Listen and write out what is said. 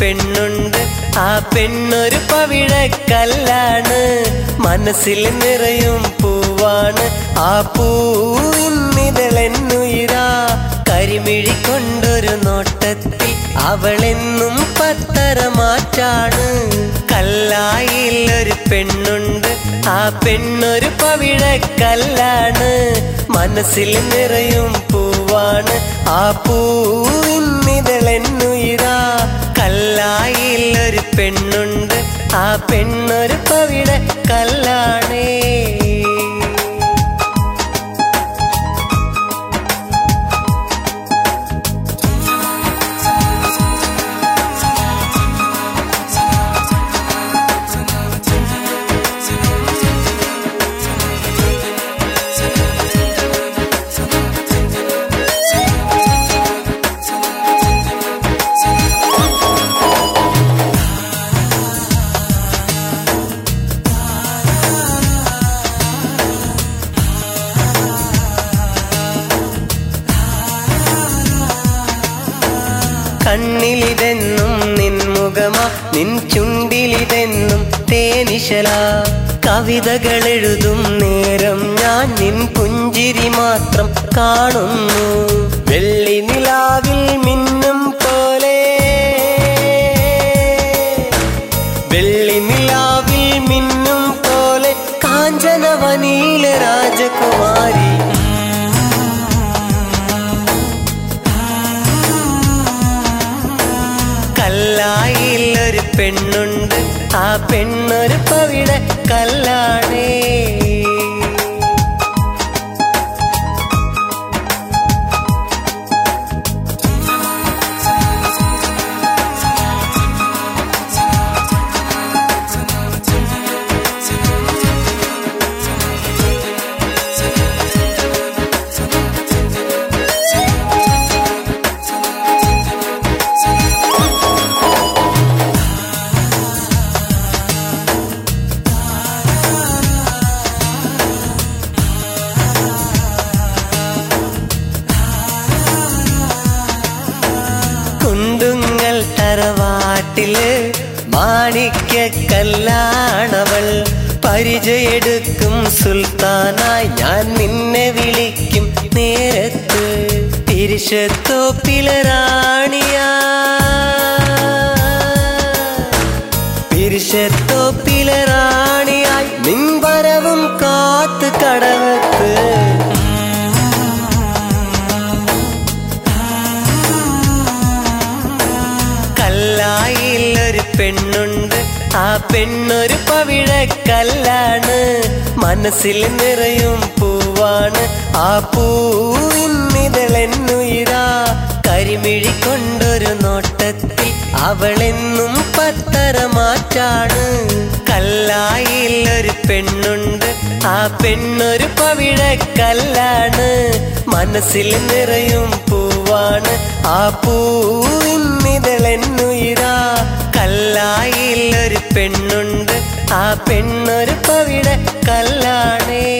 പെണ്ണുണ്ട് ആ പെണ്ണൊരു പവിഴക്കല്ലാണ് മനസ്സിൽ നിറയും പൂവാണ് ആ പൂവിന്നിതളെന്നുയിരാ കരിമിഴി കൊണ്ടൊരു നോട്ടത്തിൽ അവളെന്നും പത്തര മാറ്റാണ് കല്ലായിൽ ഒരു പെണ്ണുണ്ട് ആ പെണ്ണൊരു പവിഴക്കല്ലാണ് മനസ്സിൽ നിറയും പൂവാണ് ആ പൂവിന്നിതളെന്നുയിരാ കല്ലായിൽ ഒരു പെണ്ണുണ്ട് ആ പെണ്ണൊരു പവിഴക്കല്ലാണേ കണ്ണിലിതെന്നും നിൻ മുഖമാ നിൻ ചുണ്ടിലിതെന്നും തേനിശല കവിതകൾ എഴുതും നേരം ഞാൻ നിൻ പുഞ്ചിരി മാത്രം കാണുന്നു വെള്ളി നിലാവിൽ മിന്നും പോലെ വെള്ളി നിലാവിൽ മിന്നും പോലെ കാഞ്ചനവനീല രാജകുമാരി കല്ലായിൽ ഒരു പെണ്ണുണ്ട് ആ പെണ്ണൊരു പവിട കല്ലാണേ കുണ്ടുങ്ങൽ തറവാട്ടില് മാണിക്യ കല്ലാണവൾ പരിചയെടുക്കും സുൽത്താനായി ഞാൻ നിന്നെ വിളിക്കും നേരത്ത് തിരിശത്തോപ്പിലെ റാണിയാ തിരിശത്തോപ്പിലെ റാണിയായി നിൻവരവും കാത്ത് കടവത്ത് കല്ലായിൽ ഒരു പെണ്ണുണ്ട് ആ പെണ്ണൊരു പവിഴക്കല്ലാണ് മനസ്സിൽ നിറയും പൂവാണ് ആ പൂവിന്നിതളെന്നുയിരാ കരിമിഴി കൊണ്ടൊരു നോട്ടത്തിൽ അവളെന്നും പത്തര മാറ്റാണ് കല്ലായിൽ ഒരു പെണ്ണുണ്ട് ആ പെണ്ണൊരു പവിഴക്കല്ലാണ് മനസ്സിൽ നിറയും പൂവാണ് ആ പൂവിന്നിതളെന്നുയിരാ കല്ലായിൽ ഒരു പെണ്ണുണ്ട് ആ പെണ്ണൊരു പവിഴ കല്ലാണേ